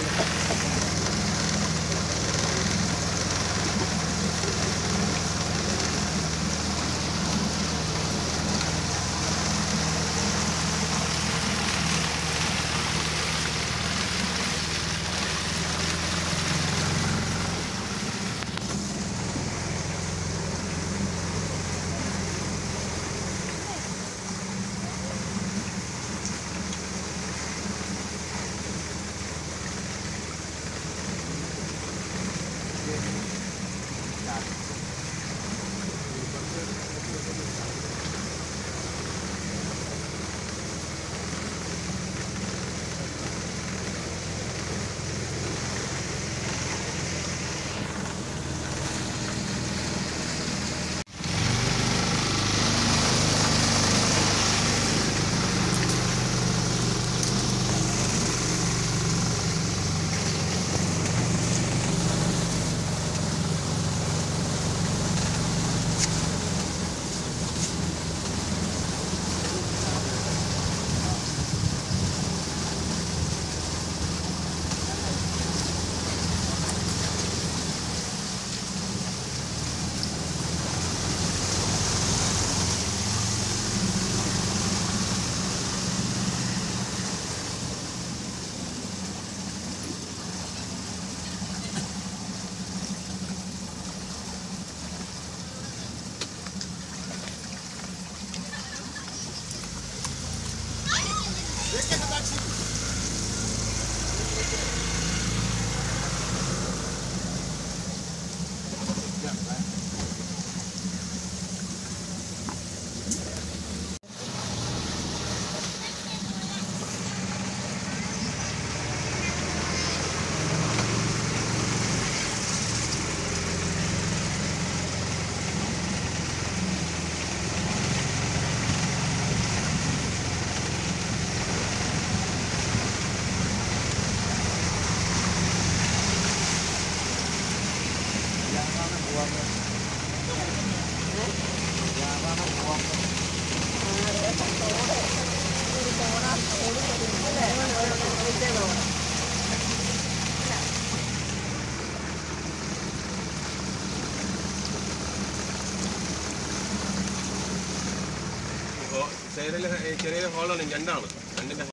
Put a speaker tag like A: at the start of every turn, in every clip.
A: സൈഡിൽ ചെറിയ ഹോളാണ് രണ്ടാണ് രണ്ടിന്റെ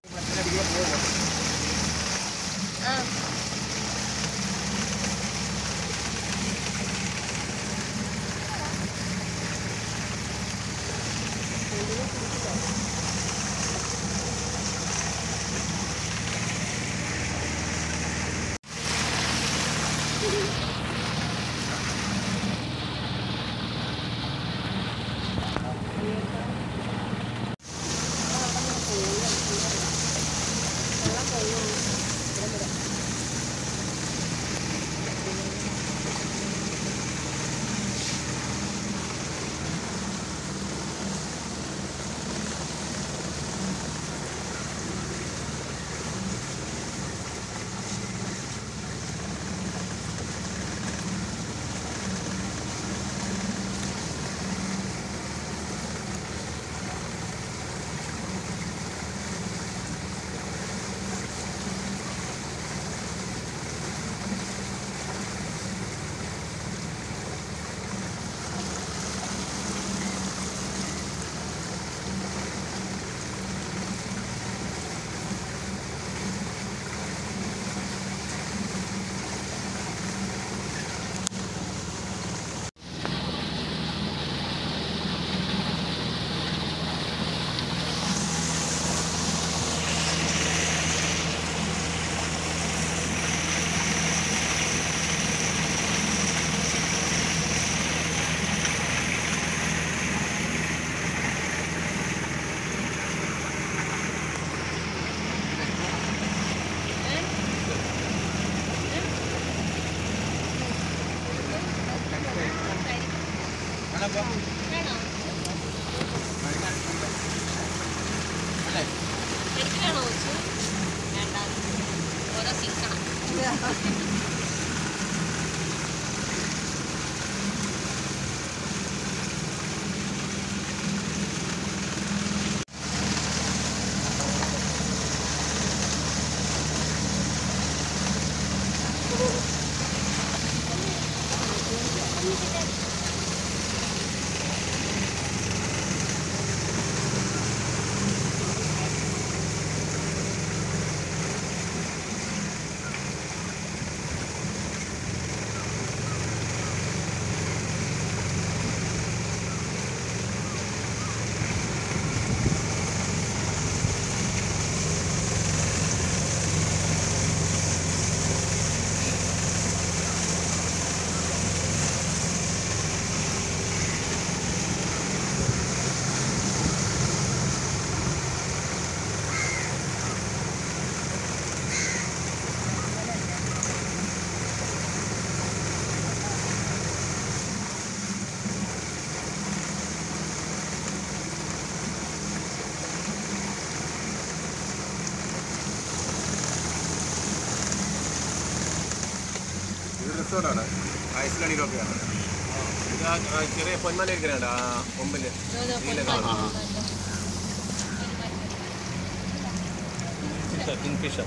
B: എടുക്കണോ കൊച്ചു വേണ്ട ഓരോ സിക്കണം
A: റിസോർട്ടാണ് ഐസ്ലാൻഡിലൊക്കെയാണ് ഇത് ആ ആ ചെറിയ പൊന്മല ഇരിക്കുന്നുണ്ട് ആ കൊമ്പില് നീല കളർ
C: കിങ്ഫിഷർ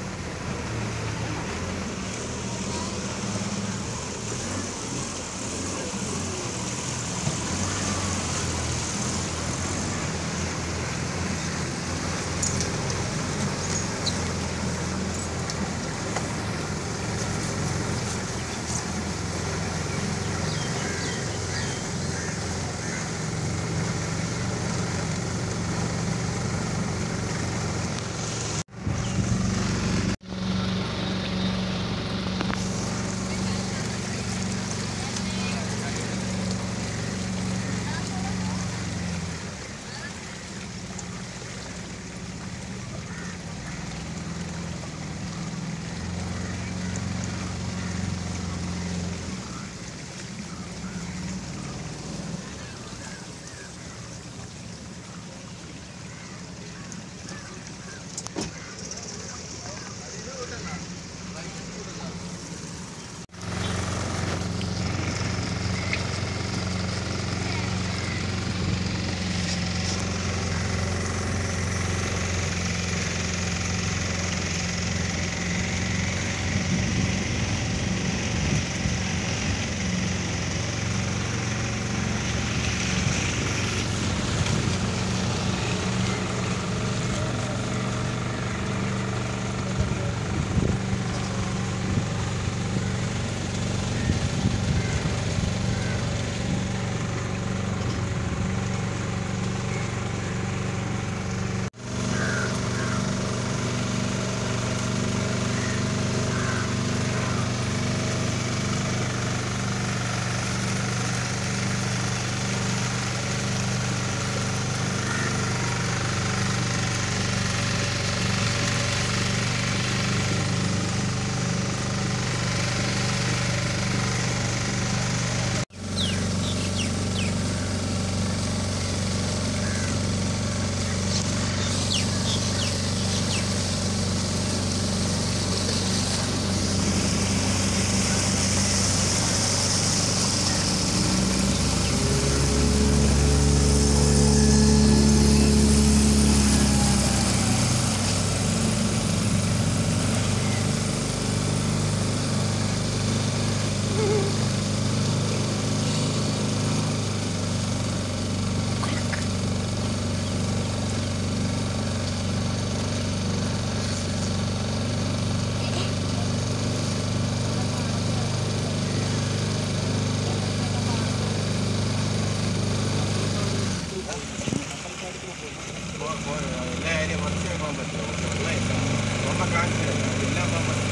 A: എല്ലാ ഏരിയ കുറച്ചേ പോകാൻ പറ്റുമോ വെള്ളമില്ല നമ്മൾ കാണിച്ചു എല്ലാം പോകാൻ പറ്റും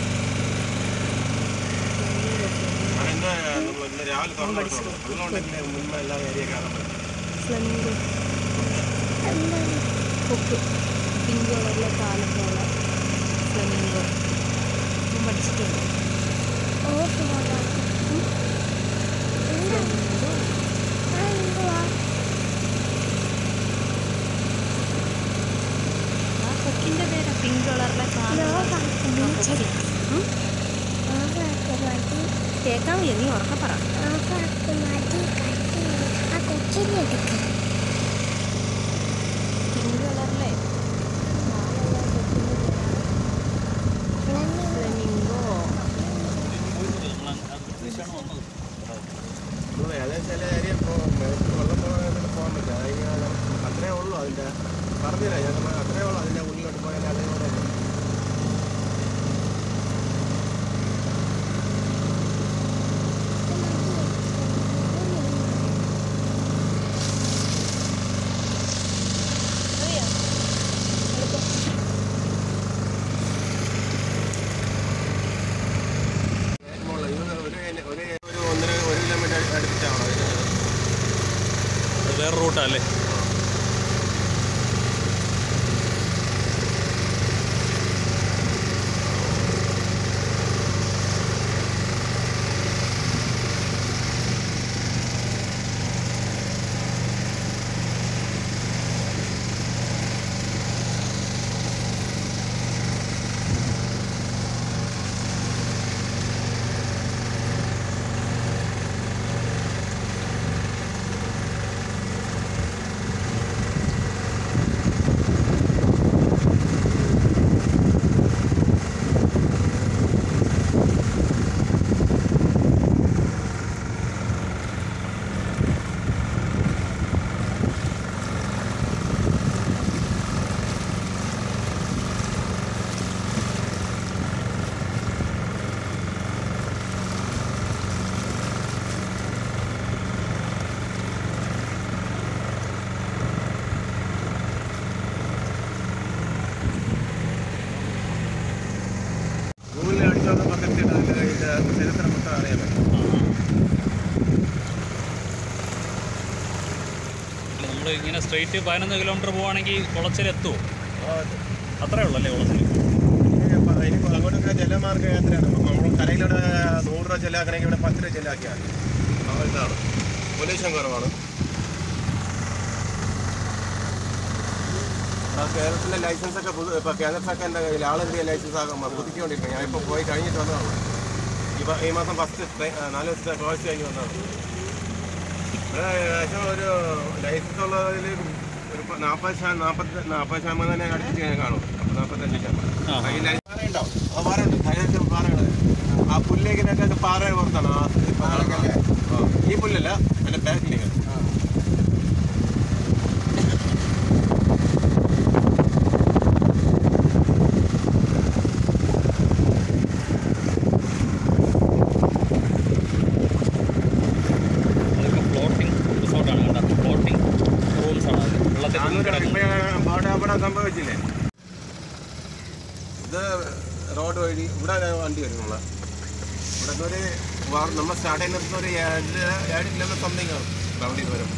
A: ആ, ഇന്ന് നമ്മൾ ഇന്ന് രാവിലെ തുറന്നു വിട്ടുള്ളൂ അതുകൊണ്ടല്ലേ മുൻപ് എല്ലാ ഏരിയ കാണാൻ പറ്റും
D: ഫ്ലമിംഗോ കൊക്ക് പിങ്ക് കളറിലെ കാലപ്പോള ഫ്ലമിംഗോ ഞാൻ പഠിച്ചിട്ടുണ്ട് ആ കൊക്കിൻ്റെ പേരാ പിങ്ക് കളറിലെ കാലപ്പോള കേൾക്കാൻ വയ്യ നീ ഉറക്കെ പറ പിങ്ക് കളറിലെ ഫ്ലമിംഗോ
A: ഇന്ന് അതെ ചില ഏരിയ പോകും വെള്ളം പോകാൻ പോകാൻ പറ്റില്ല അതിന് അത്രേ ഉള്ളൂ അതിൻ്റെ പറഞ്ഞുതരാം ഞാൻ അത്രേ ഉള്ളൂ അതിൻ്റെ ഉള്ളിലോട്ട് പോയാൽ അതേപോലെ മോള് ഇത് ഒരു ഒരു ഒരു ഒന്നര ഒരു കിലോമീറ്റർ അടുപ്പിച്ചാണോ ഇത്
C: അത് വേറെ റൂട്ടാ അല്ലേ അതുകൊണ്ട് ഇങ്ങനെ സ്ട്രെയിറ്റ് പതിനൊന്ന് കിലോമീറ്റർ പോവുകയാണെങ്കിൽ കുളച്ചിലെത്തുമോ അത്രേ ഉള്ളൂ അല്ലേ കുളച്ചിൽ
A: ഇനി അങ്ങോട്ടൊക്കെ ജലമാർഗ യാത്രയാണ് അപ്പം നമ്മൾ കരയിലൂടെ നൂറ് രൂപ ചെല്ലാക്കണമെങ്കിൽ ഇവിടെ പത്ത് രൂപ ചെല്ലാക്കിയാൽ മതി ആ ഇതാണ് പൊല്യൂഷൻ കുറവാണ് ആ കേരളത്തിലെ ലൈസൻസ് ഒക്കെ പുതു ഇപ്പോൾ കേന്ദ്ര സർക്കാരിൻ്റെ കയ്യിൽ ആൾ ഇന്ത്യ ലൈസൻസ് ആകുമ്പോൾ പുതുക്കിക്കൊണ്ടിരിക്കുന്നത് ഞാൻ ഇപ്പോൾ പോയി കഴിഞ്ഞിട്ട് വന്നതാണ് ഇപ്പോൾ ഈ മാസം ഫസ്റ്റ് നാല് ദിവസത്തെ കോഴ്സ് കഴിഞ്ഞ് വന്നതാണ് ഇവിടെ ഏകദേശം ഒരു ലൈസൻസ് ഉള്ളതിൽ ഒരു പ- നാൽപ്പത് ശതമാനം നാൽപ്പത്തി നാൽപ്പത് ശതമാനം തന്നെ അടുപ്പിച്ച് ഞാൻ കാണും അപ്പോൾ നാൽപ്പത്തഞ്ച് ശതമാനം
C: ആ.
A: ഈ ലൈസൻസ് പാറ ഉണ്ടാവും ആ പാറ ഉണ്ട് അതിനകത്ത് പാറകൾ ആ പുല്ലേക്കിനൊക്കെ പാറ പുറത്താണ് ആ ആ. ഈ പുല്ലല്ല എൻ്റെ ബാക്കിലേക്ക്
C: അതൊക്കെ ഫ്ലോട്ടിംഗ് റിസോർട്ടാണ് കേട്ടോ ഫ്ലോട്ടിംഗ് റൂംസ് ആണ് അത് വെള്ളത്തിൽ
A: നാനൂറ്
C: കിടക്കുന്നത്
A: ഇപ്പൊ അവിടെ അവിടെ സംഭവിച്ചില്ലേ ഇത് റോഡ് വഴി ഇവിടെ ഒരു വണ്ടി വരും നമ്മളെ ഇവിടെ നിന്ന് ഒരു വാർ- നമ്മൾ സ്റ്റാർട്ട് ചെയ്ത് നിർത്തുന്ന ഒരു ഏഴ് ഏഴ് കിലോമീറ്റർ സംതിങ് ആണ് റൗണ്ടിൽ വരും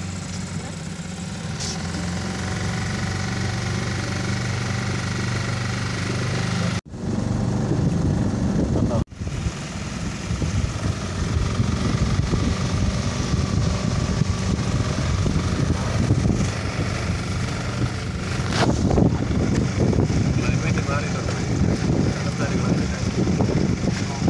A: ക്ലൈമറ്റ് മാറിയിട്ടുണ്ട് തണുത്ത ഒരു climate ആയി.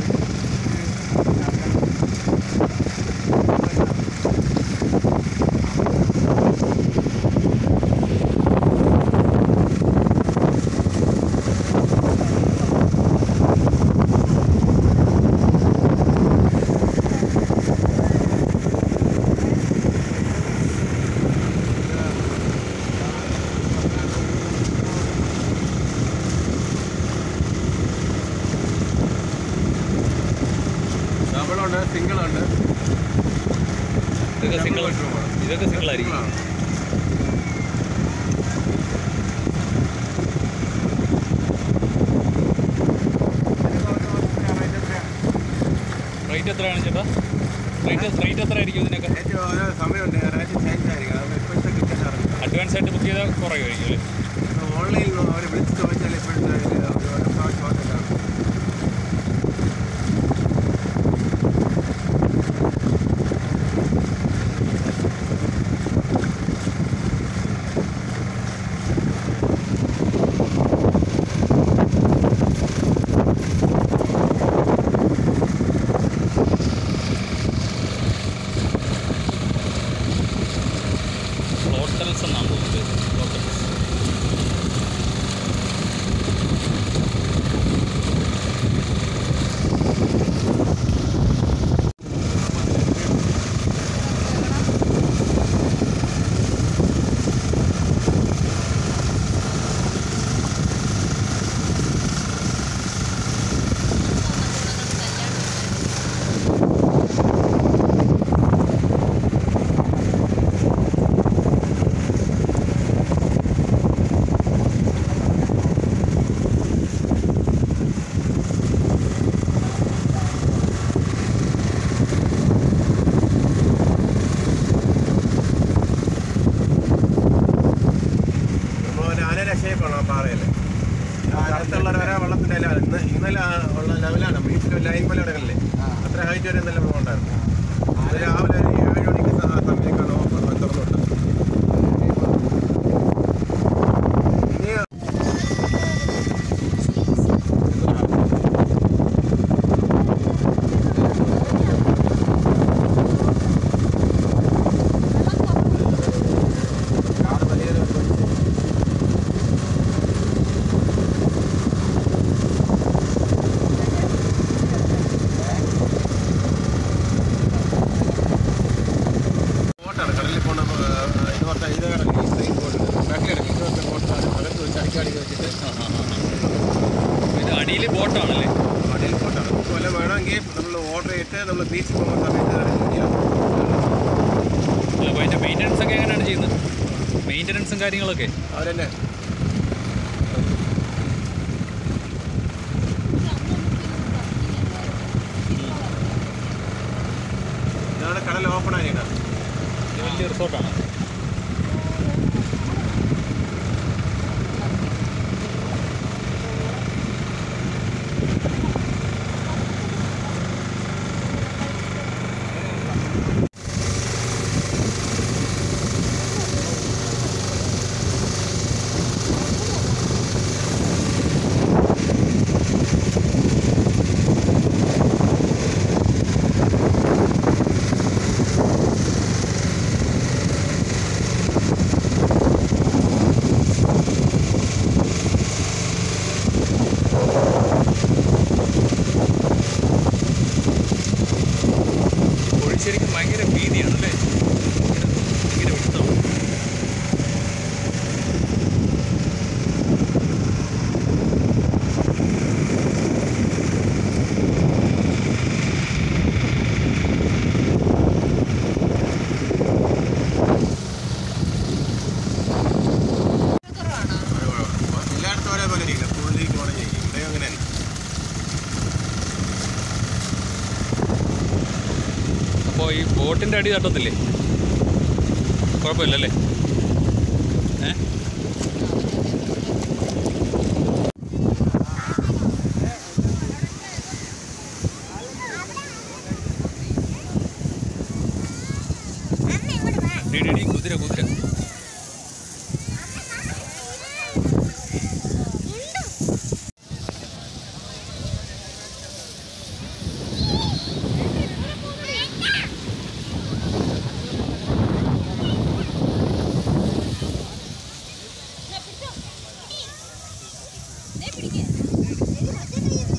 A: ഡബിളുണ്ട് സിംഗിളുണ്ട്
C: ഇതൊക്കെ സിംഗിൾ ഇതൊക്കെ സിംഗിൾ ആയിരിക്കും റേറ്റ് എത്രയാണ് ചേട്ടാ റേറ്റ് റേറ്റ് എത്ര ആയിരിക്കും ഇതിനൊക്കെ
A: ഏറ്റവും ഓരോ സമയമുണ്ട് റേറ്റ് ചേഞ്ച് ആയിരിക്കും അത് ഇപ്പോഴത്തെ കിട്ടാൻ അറിയില്ല
C: അഡ്വാൻസ് ആയിട്ട് ബുക്ക് ചെയ്താൽ കുറയുമായിരിക്കും അല്ലേ
A: ഓൺലൈനിൽ അവർ വിളിച്ച് ചോദിച്ചാൽ ഇപ്പോഴത്തെ ഒരു ഒരു പ്രാവശ്യം ഹോട്ടലാണ്
C: ഹോട്ടൽസ് എന്നാണ് തോന്നുന്നത് ഹോട്ടൽസ്
A: നമ്മൾ ഒരു ആന രക്ഷയപ്പോണം ആ പാറയിൽ അടുത്തുള്ളവർ വരെ വെള്ളത്തിൻ്റെ ലെവൽ ഇന്ന് ഇന്നലെ ആ ഉള്ള ലെവലാണ് വീട്ടിൽ ലൈൻ പോലെ ഇടങ്ങളില്ലേ അത്ര ഹൈറ്റ് വരെ ഇന്നലെ വെള്ളം ഉണ്ടായിരുന്നു അത് രാവിലെ ഒരു ഏഴ് മണിക്ക് സ- സമയത്താണ് ഓപ്പൺ തുറന്നുവിട്ടത് ഇനി കാറ് വലിയൊരു ബോട്ടാണ് കടലിൽ പോണ ഏഹ്, ഇത് പറഞ്ഞാൽ ഇത് കടലിൽ ഈ ട്രെയിൻ ബോട്ട് ബാക്കിലാണ് ഇത് പറഞ്ഞ ബോട്ടാണ് അകത്ത് വെച്ച് അടിക്കാടി വെച്ചിട്ട്
C: ആ ആ ആ ഇത് അടിയിൽ ബോട്ടാണല്ലേ
A: കടലിൽ ബോട്ടാണ് നമുക്ക് വല്ല വേണമെങ്കിൽ നമ്മൾ ഓർഡർ ചെയ്തിട്ട് നമ്മൾ ബീച്ചിൽ പോകുന്ന സമയത്ത് ചെയ്യാം
C: അല്ല അപ്പോൾ അതിൻ്റെ മെയിൻ്റനൻസ് ഒക്കെ എങ്ങനെയാണ് ചെയ്യുന്നത് മെയിൻ്റനൻസും കാര്യങ്ങളൊക്കെ
A: അവരെന്നെ ഇതാണ് കടൽ ഓപ്പൺ ആയിരിക്കണം
C: ഇത് വലിയ റിസോർട്ടാണ് ബോട്ടിൻ്റെ അടി തട്ടത്തില്ലേ കുഴപ്പമില്ലല്ലേ ഏ ഡി ഡി ഡി കുതിര കുതിര
B: പിടിക്കേ